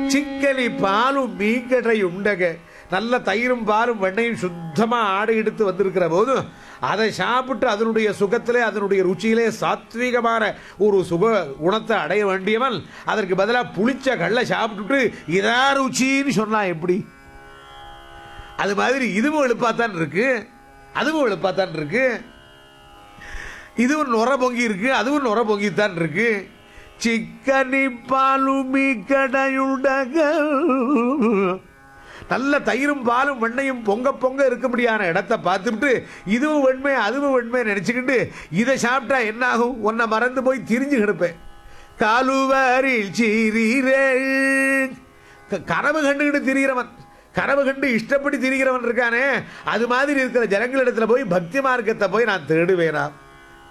சிக்கலி பாலும் மீன்கடை உண்டக நல்ல தயிரும் பாலும் வெண்ணையும் சுத்தமா ஆடை எடுத்து வந்திருக்கிற போது அதை சாப்பிட்டு அதனுடைய சுகத்திலே அதனுடைய ருச்சியிலே சாத்வீகமான ஒரு சுக குணத்தை அடைய வேண்டியவன் அதற்கு பதிலாக புளிச்ச கல்லை சாப்பிட்டுட்டு இதா ருச்சின்னு சொன்னா எப்படி அது மாதிரி இதுவும் எழுப்பாத்தான் இருக்கு அதுவும் எழுப்பாத்தான் இருக்கு இதுவும் நுர பொங்கி இருக்கு அதுவும் நுர பொங்கித்தான் இருக்கு சிக்கனி பாலுமி கடையுடக நல்ல தயிரும் பாலும் வெண்ணையும் பொங்க பொங்க இருக்கும்படியான இடத்த பார்த்துட்டு இதுவும் வெண்மை அதுவும் வெண்மை நினைச்சுக்கிட்டு இதை சாப்பிட்டா என்ன ஆகும் உன்னை மறந்து போய் திரிஞ்சு கிடப்பேன் காலுவாரில் சீரீரே க- கனவு கண்டுகிட்டு திரிகிறவன் கனவு கண்டு இஷ்டப்படி திரிகிறவன் இருக்கானே அது மாதிரி இருக்கிற ஜனங்களிடத்துல போய் பக்தி மார்க்கத்தை போய் நான் தேடுவேனா